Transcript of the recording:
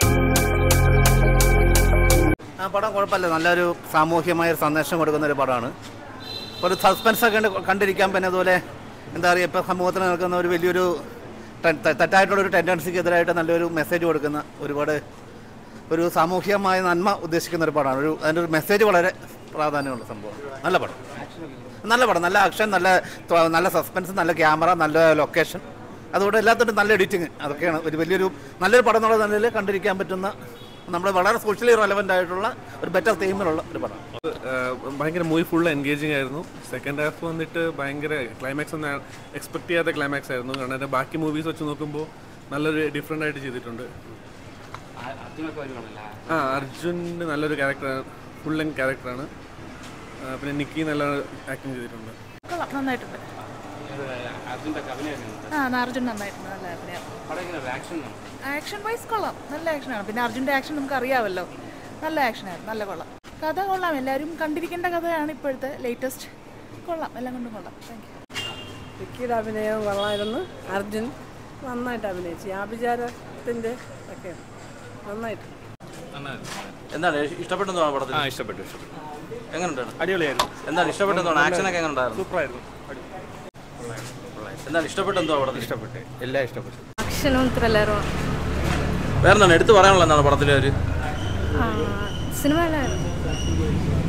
ആ പടം കുഴപ്പമില്ല നല്ലൊരു സാമൂഹ്യമായ ഒരു സന്ദേശം കൊടുക്കുന്ന ഒരു പടമാണ് ഒരു സസ്പെൻസ് ഒക്കെ ഉണ്ട് കണ്ടിരിക്കാൻ പിന്നെ അതുപോലെ എന്താ പറയുക ഇപ്പോൾ സമൂഹത്തിൽ നടക്കുന്ന ഒരു വലിയൊരു ടെ- തെ- തെറ്റായിട്ടുള്ള ഒരു ടെൻഡൻസിക്ക് എതിരായിട്ട് നല്ലൊരു മെസ്സേജ് കൊടുക്കുന്ന ഒരുപാട് ഒരു സാമൂഹികമായ നന്മ ഉദ്ദേശിക്കുന്ന ഒരു പടമാണ് ഒരു അതിൻ്റെ ഒരു മെസ്സേജ് വളരെ പ്രാധാന്യമുള്ള സംഭവം നല്ല പടം നല്ല പടം നല്ല ആക്ഷൻ നല്ല ത്വ- നല്ല സസ്പെൻസ് നല്ല ക്യാമറ നല്ല ലൊക്കേഷൻ അതുകൊണ്ട് എല്ലാത്തിനും നല്ല എഡിറ്റിങ് അതൊക്കെയാണ് ഒരു വലിയൊരു നല്ലൊരു പടം എന്നുള്ള നിലയിൽ കണ്ടിരിക്കാൻ പറ്റുന്ന നമ്മൾ വളരെ സോഷ്യലി റെലവൻ്റ് ആയിട്ടുള്ള ഒരു ബെറ്റർ തീമിലുള്ള ഒരു പടം ഏഹ് ഭയങ്കര മൂവി ഫുൾ എൻഗേജിങ് ആയിരുന്നു സെക്കൻഡ് ഹാഫ് വന്നിട്ട് ഭയങ്കര ക്ലൈമാക്സ് ഒന്നും എക്സ്പെക്ട് ചെയ്യാത്ത ക്ലൈമാക്സ് ആയിരുന്നു കാരണം അതിന്റെ ബാക്കി മൂവീസ് വെച്ച് നോക്കുമ്പോൾ നല്ലൊരു ഡിഫറെൻ്റ് ആയിട്ട് ചെയ്തിട്ടുണ്ട് ആ അർജുന് നല്ലൊരു ക്യാരക്ടറാണ് ഫുൾ ലെങ് ക്യാരക്ടറാണ് പിന്നെ നിക്കി നല്ല ആക്ടിങ് ചെയ്തിട്ടുണ്ട് കൊള്ളാം നന്നായിട്ടുണ്ട് ആ അർജുൻ നന്നായിട്ടുണ്ട് നല്ല അഭിനയം ആക്ഷൻ വൈസ് കൊള്ളാം നല്ല ആക്ഷനാണ് പിന്നെ അർജുൻ്റെ ആക്ഷൻ നമുക്ക് അറിയാമല്ലോ നല്ല ആക്ഷനായിരുന്നു നല്ല കൊള്ളാം കഥ കൊള്ളാം എല്ലാവരും കണ്ടിരിക്കേണ്ട കഥയാണ് ഇപ്പോഴത്തെ ലേറ്റസ്റ്റ് കൊള്ളാം എല്ലാം കൊണ്ടും കൊള്ളാം താങ്ക് യു വിക്കിയുടെ അഭിനയം കൊള്ളായിരുന്നു അർജുൻ നന്നായിട്ട് അഭിനയിച്ചു ആഭിചാരത്തിൻ്റെ ഒക്കെ നന്നായിട്ട് എന്താണ് ഇഷ്ടപ്പെട്ടെന്നോ പടത്തിൽ ആ ഇഷ്ടപ്പെട്ടു ഇഷ്ടപ്പെട്ടു എങ്ങനെയുണ്ട് അടിപൊളിയായിരുന്നു എന്താണ് ഇഷ്ടപ്പെട്ടെന്നോ ആക്ഷൻ ഒക്കെ എങ്ങനെ ഉണ്ടായിരുന്നു സൂപ്പറായിരുന്നു എന്താണ് ഇഷ്ടപ്പെട്ടെന്തോ പടത്തിൽ ഇഷ്ടപ്പെട്ടു എല്ലാം ഇഷ്ടപ്പെട്ടു ആക്ഷനും ത്രില്ലറും വേറെ എന്താണ് എടുത്തു പറയാനുള്ള എന്താണ് പടത്തിലെ ഒരു സിനിമ